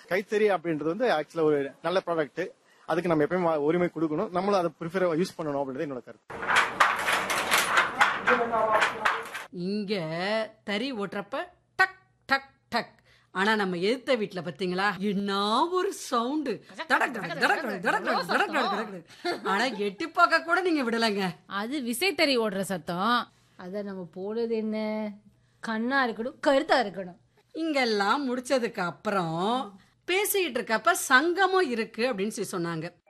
கைத்தறி அப்படின்றது வந்து ஆக்சுவலா ஒரு நல்ல ப்ராடக்ட் அதுக்கு நம்ம எப்பயும் உரிமை கொடுக்கணும் நம்மளும் அதை ப்ரிஃபர் யூஸ் பண்ணணும் அப்படின்றது என்னோட கருத்து இங்க தறி ஓட்டுறப்ப டக் டக் டக் ஆனா நம்ம எதிர்த்த வீட்ல பாத்தீங்களா என்ன ஒரு சவுண்டு ஆனா எட்டி பார்க்க கூட நீங்க விடலைங்க அது விசைத்தறி ஓடுற சத்தம் அத நம்ம போடுறது என்ன கண்ணா இருக்கணும் கருத்தா இருக்கணும் இங்கெல்லாம் முடிச்சதுக்கு அப்புறம் பேசிக்கிட்டு இருக்கப்ப சங்கமும் இருக்கு அப்படின்னு சொல்லி சொன்னாங்க